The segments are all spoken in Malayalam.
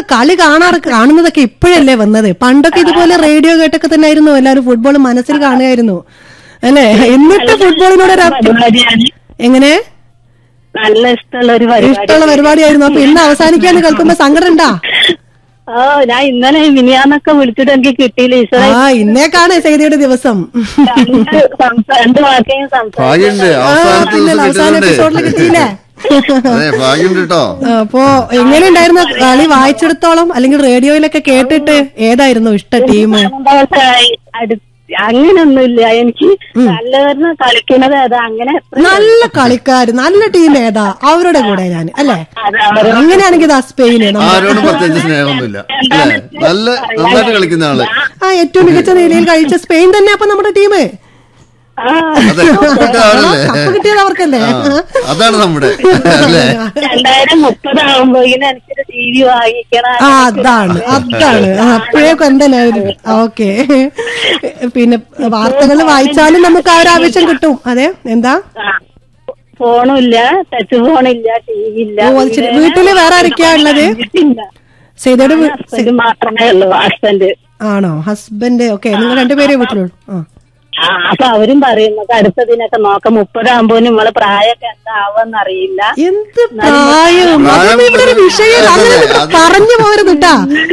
കളി കാണാറ് കാണുന്നതൊക്കെ ഇപ്പോഴല്ലേ വന്നത് പണ്ടൊക്കെ ഇതുപോലെ റേഡിയോ കേട്ടൊക്കെ തന്നെ ആയിരുന്നു എല്ലാവരും ഫുട്ബോൾ മനസ്സിൽ കാണുകയായിരുന്നു അല്ലേ എന്നിട്ട് ഫുട്ബോളിനോട് ഒരു അഭി- പരിപാടിയാണ് എങ്ങനെ നല്ല ഇഷ്ടമുള്ള ഒരു പരിപാടി ഇഷ്ടമുള്ള പരിപാടിയായിരുന്നു അപ്പൊ ഇന്ന് അവസാനിക്കാന്ന് കേൾക്കുമ്പോ സങ്കടം ഉണ്ടാ ഓ ഞാൻ ഇന്നലെ മിനിയാന്നൊക്കെ വിളിച്ചിട്ട് എനിക്ക് കിട്ടിയില്ല ഈശ്വര ആ ഇന്നേക്കാണ് സൈദിയുടെ ദിവസം രണ്ട് സംസാ- രണ്ട് വാക്കേയും സംസാരിച്ചു ഭാഗ്യണ്ട് ആ, അവസാനത്തെ പിന്നെ ദിവസം അവസാന എപ്പിസോഡിൽ കിട്ടുന്നുണ്ട് കിട്ടിയില്ലേ അതെ ഭാഗ്യണ്ട് കേട്ടോ അപ്പോ എങ്ങനെയുണ്ടായിരുന്നു കളി വായിച്ചെടുത്തോളം അല്ലെങ്കിൽ റേഡിയോയിലൊക്കെ കേട്ടിട്ട് ഏതായിരുന്നു ഇഷ്ട ടീം അടുത്ത് അങ്ങനൊന്നുമില്ല എനിക്ക് നല്ലവരുന്ന കളിക്കണത് അതാ അങ്ങനെ എത്ര നല്ല കളിക്കാര് നല്ല ടീം ഏതാ അവരുടെ കൂടെ ഞാൻ അല്ലേ അത് അവര് അങ്ങനെയാണെങ്കിൽ ഇതാ സ്പെയിന് നമ്മ- ആരോടും പ്രത്യേകിച്ച് സ്നേഹമൊന്നുമില്ല അല്ലേ നല്ല നന്നായിട്ട് കളിക്കുന്ന ആള് ആ ഏറ്റവും മികച്ച നിലയിൽ കഴിച്ച സ്പെയിൻ തന്നെ അപ്പൊ നമ്മുടെ ടീം ആ അതെ അവരല്ലേ കപ്പ് കിട്ടിയത് അവർക്കല്ലേ ആ, അതാണ് നമ്മുടെ അല്ലേ രണ്ടായിരം മുപ്പതാകുമ്പോഴേക്കും എനിക്കൊരു ടി വി വാങ്ങിക്കണം ആ അതാണ് അതാണ് അപ്പോഴേക്കും എന്തായാലും ഓക്കെ പിന്നെ വാർത്തകൾ വായിച്ചാലും നമുക്ക് ആ ഒരു ആവശ്യം കിട്ടും അതെ എന്താ ആ, ഫോണും ഇല്ല ടച്ച് ഫോണില്ല ടി വി ഇല്ല ഓ അത് ശരി വീട്ടില് വേറെ ആരൊക്കെയാ ഉള്ളത് ഇല്ല സൈദയുടെ വീ- ഹസ്ബൻഡ് മാത്രമേ ഉള്ളൂ ഹസ്ബൻഡ് ആണോ ഹസ്ബൻഡ് ഓക്കെ നിങ്ങൾ രണ്ടുപേരെ വീട്ടിലുള്ളൂ ആ ആ അപ്പൊ അവരും പറയും നമുക്ക് അടുത്തതിനൊക്കെ നോക്കാം മുപ്പതാകുമ്പോ നമ്മളെ പ്രായമൊക്കെ എന്താവെന്ന് അറിയില്ല എന്ത് പ്രായം പ്രായം അതൊന്നും ഇവിടെ ഒരു വിഷയം അങ്ങനെ അതെ, നിങ്ങൾ അത് പറഞ്ഞു പോരുത് കേട്ടാ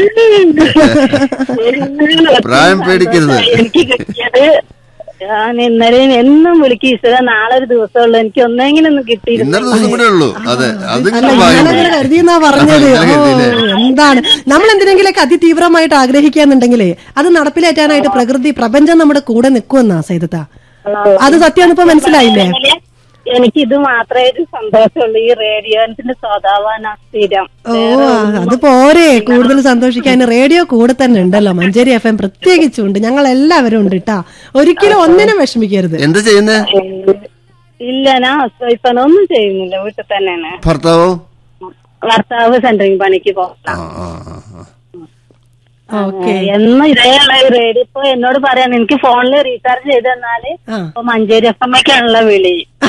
പ്രായം പേടിക്കരുത്. എനിക്ക് കിട്ടിയത് ഞാൻ ഇന്നലെയും എന്നും വിളിക്കും ഈശ്വര നാളെ ഒരു ദിവസമുള്ളൂ എനിക്ക് ഒന്നെങ്കിലും ഒന്ന് കിട്ടിയിരുന്നു ഇന്നലെ ദിവസം കൂടെ ഉള്ളൂ അതെ അത് അല്ല ഇങ്ങനെ ഭാഗ്യം ഞാനങ്ങനെ കരുതിയെന്നാ പറഞ്ഞത് അങ്ങനെ ഓ കരുതിയില്ലേ? എന്താണ് നമ്മൾ എന്തിനെങ്കിലൊക്കെ അതിതീവ്രമായിട്ട് ആഗ്രഹിക്കാന്നുണ്ടെങ്കിലേ അത് നടപ്പിലേറ്റാനായിട്ട് പ്രകൃതി പ്രപഞ്ചം നമ്മുടെ കൂടെ നിൽക്കുമെന്നാ സൈദത്ത അത് സത്യമാണ് ഇപ്പൊ മനസ്സിലായില്ലേ എനിക്ക് ഇത് മാത്രമേ ഒരു സന്തോഷമുള്ളൂ ഈ റേഡിയോന്റെ സ്വഭാവാണ് സ്ഥിരം ഓ അത് പോരെ കൂടുതൽ സന്തോഷിക്കാൻ റേഡിയോ കൂടെ തന്നെ ഉണ്ടല്ലോ മഞ്ചേരി എഫ് എം പ്രത്യേകിച്ചുണ്ട് ഞങ്ങൾ എല്ലാവരും ഉണ്ട് കേട്ടാ ഒരിക്കലും ഒന്നിനും വിഷമിക്കരുത് എന്താ ചെയ്യുന്നേ ഇല്ല ഞാൻ ഒന്നും ചെയ്യുന്നില്ല വീട്ടിൽ തന്നെയാണ് ഭർത്താവോ ഭർത്താവ് സെന്ററിങ് പണിക്ക് പോകാം ആ ആ ആ, ആ. ഓക്കെ എന്നും ഇതേയുള്ള ഈ റേഡിയോ ഇപ്പൊ എന്നോട് പറയാൻ എനിക്ക് ഫോണിൽ റീചാർജ് ചെയ്ത് തന്നാല് ആ ഇപ്പൊ മഞ്ചേരി എഫ് എം ഒക്കെയാണല്ലോ വിളി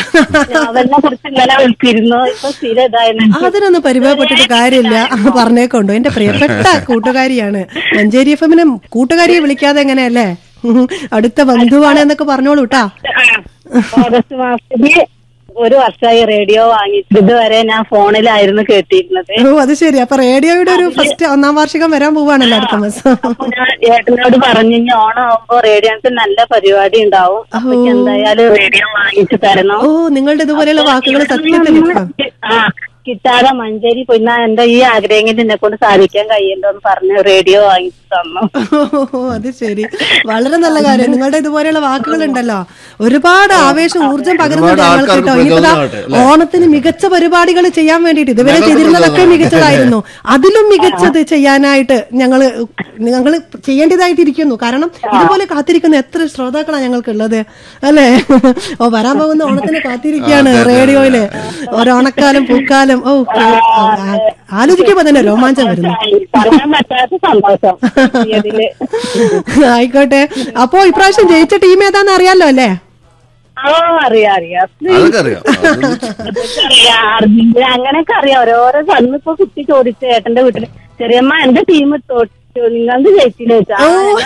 അവനെ കുറിച്ച് ഇന്നലെ വിളിച്ചിരുന്നു ഇപ്പൊ സ്ഥിരം ഇതായിരുന്നു അതിനൊന്നും പരിഭവപ്പെട്ടിട്ട് കാര്യമില്ല പറഞ്ഞേക്കൊണ്ടു എന്റെ പ്രിയപ്പെട്ട കൂട്ടുകാരിയാണ് മഞ്ചേരി എഫ് എമ്മിനെ കൂട്ടുകാരിയെ വിളിക്കാതെ എങ്ങനെയല്ലേ അടുത്ത ബന്ധുവാണ് എന്നൊക്കെ പറഞ്ഞോളൂ ട്ടാ ഓഗസ്റ്റ് മാസത്തില് ഒരു വർഷമായി റേഡിയോ വാങ്ങിച്ചു ഇതുവരെ ഞാൻ ഫോണിലായിരുന്നു കേട്ടിരുന്നത് ഓ അത് ശരി അപ്പൊ റേഡിയോയുടെ ഒരു ഫസ്റ്റ് ഒന്നാം വാർഷികം വരാൻ പോവാണല്ലോ അടുത്ത മാസം അപ്പൊ ഞാൻ ഏട്ടനോട് പറഞ്ഞു ഇനി ഓണം ആവുമ്പോ റേഡിയോക്ക് നല്ല പരിപാടി ഉണ്ടാവും അപ്പൊ എനിക്ക് എന്തായാലും റേഡിയോ വാങ്ങിച്ചു തരണം ഓ നിങ്ങളുടെ ഇതുപോലെയുള്ള വാക്കുകൾ സത്യത്തിൽ ഇപ്പം. ആ കിട്ടാതെ മഞ്ചേരി പോയി എന്നാ എന്റെ ഈ ആഗ്രഹങ്ങൾ എന്നെ കൊണ്ട് സാധിക്കാൻ കഴിയണ്ടോ എന്ന് പറഞ്ഞ് റേഡിയോ വാങ്ങിച്ചു തന്നു ഓ അത് ശരി വളരെ നല്ല കാര്യം നിങ്ങളുടെ ഇതുപോലെയുള്ള വാക്കുകൾ ഉണ്ടല്ലോ ഒരുപാട് ആവേശം ഊർജം പകരുന്നുണ്ട് ഒരുപാട് ഞങ്ങൾക്ക് ആൾക്കാർക്ക് കേട്ടോ ഇനിയിപ്പോ ദാ പ്രചോദനമാവട്ടെ, ഓണത്തിന് മികച്ച പരിപാടികൾ ചെയ്യാൻ വേണ്ടിയിട്ട് ഇതുവരെ ഞങ്ങൾക്ക് ചെയ്തിരുന്നതൊക്കെ പ്രചോദനം. മികച്ചതായിരുന്നു അതിലും മികച്ചത് ചെയ്യാനായിട്ട് ഞങ്ങള് ഞങ്ങള് ചെയ്യേണ്ടതായിട്ടിരിക്കുന്നു കാരണം ഇതുപോലെ കാത്തിരിക്കുന്ന എത്ര ശ്രോതാക്കളാണ് ഞങ്ങൾക്കുള്ളത് അല്ലേ ഓ വരാൻ പോകുന്ന ഓണത്തിന് കാത്തിരിക്കുകയാണ് റേഡിയോയില് ഓരോണക്കാലം പൂക്കാലം ഓ ആ- ആലോചിക്കുമ്പോ തന്നെ രോമാഞ്ചം വരുന്നു പറയാൻ പറ്റാത്ത സന്തോഷം ഇതില് ആയിക്കോട്ടെ അപ്പോ ഇപ്രാവശ്യം ജയിച്ച ടീം ഏതാന്ന് അറിയാലോ അല്ലേ ഓ അറിയാം അറിയാം അതൊക്കെ അറിയാം അതൊന്നും അതൊക്കെ അറിയാം അർജന്റീന അങ്ങനെയൊക്കെ അറിയാം ഓരോരോ അന്നിപ്പോ കുട്ടി ചോദിച്ചു ഏട്ടന്റെ വീട്ടില് ചെറിയമ്മ എന്റെ ടീം തോറ്റു നിങ്ങളുടെ ജയിച്ചില്ല ചോദിച്ചാ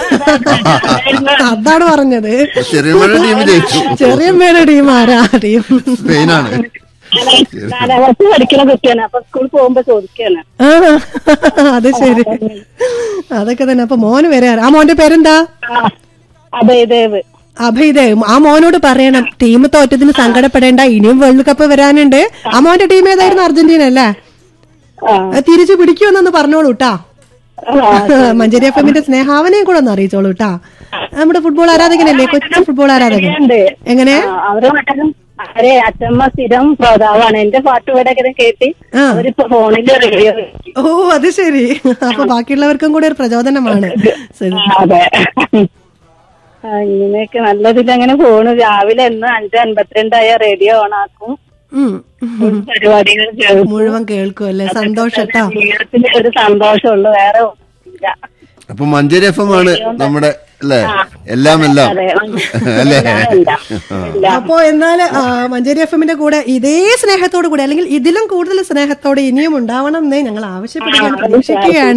അതാണ് പറഞ്ഞത് ചെറിയമ്മയുടെ ടീം ജയിച്ചു ചെറിയ മേലെ ടീം ആരാ ടീം സ്പെയിനാണ് നാലാം ക്ലാസ് പഠിക്കുന്ന കുട്ടിയാണ് അപ്പൊ സ്കൂളിൽ പോകുമ്പോ ചോദിക്കാണ് ആ അത് ശരി അതൊക്കെ തന്നെ അപ്പൊ മോന് വരെ അറിയാം. ആ മോന്റെ പേരെന്താ അതെ ദേവ് അഭയദേവ് ആ മോനോട് പറയണം ടീം തോറ്റതിന് സങ്കടപ്പെടേണ്ട ഇനിയും വേൾഡ് കപ്പ് വരാനുണ്ട് ആ മോന്റെ ടീം ഏതായിരുന്നു അർജന്റീന അല്ലേ ആ അത് തിരിച്ചു പിടിക്കുമെന്നൊന്ന് പറഞ്ഞോളൂ ട്ടാ ആ, മഞ്ചേരി എഫ് എമ്മിന്റെ സ്നേഹാവനെയും കൂടെ ഒന്ന് അറിയിച്ചോളൂ ട്ടാ നമ്മുടെ ഫുട്ബോൾ ആരാധകനല്ലേ കൊച്ചു ഫുട്ബോൾ ആരാധകൻ ഉണ്ട് എങ്ങനെ ആ, അവരെ വീട്ടിലും അവരെ അച്ഛമ്മ സ്ഥിരം ശ്രോതാവാണ് എന്റെ പാട്ട് ഇവിടെ ഇങ്ങനെ കേട്ട് ആ. അവരിപ്പോ ഫോണില് റേഡിയോ ഓ അത് ശരി അപ്പൊ ബാക്കിയുള്ളവർക്കും കൂടെ ഒരു പ്രചോദനമാണ് ശരി. അതെ ആ, ഇങ്ങനെയൊക്കെ നല്ലതിൽ അങ്ങനെ പോണു രാവിലെ എന്ന് അഞ്ച് അൻപത്തിരണ്ടായ റേഡിയോ ഓണാക്കും ഉം. പരിപാടികൾ കേൾക്കും മുഴുവൻ കേൾക്കും അല്ലേ സന്തോഷട്ടാ ജീവിതത്തിൽ ഒരു സന്തോഷമുള്ളൂ വേറെ ഒന്നുമില്ല അപ്പൊ മഞ്ചേരി എഫ് എം ആണ് നമ്മുടെ അല്ലേ എല്ലാം എല്ലാം അതെ അല്ലേ എല്ലാം, എല്ലാം, എല്ലാം. അപ്പോ എന്നാൽ മഞ്ചേരി എഫ് എമ്മിന്റെ കൂടെ ഇതേ സ്നേഹത്തോടു കൂടി അല്ലെങ്കിൽ ഇതിലും കൂടുതൽ സ്നേഹത്തോടെ ഇനിയും ഉണ്ടാവണം എന്ന് ഞങ്ങൾ ആവശ്യപ്പെടുകയാണ് പ്രതീക്ഷിക്കുകയാണ്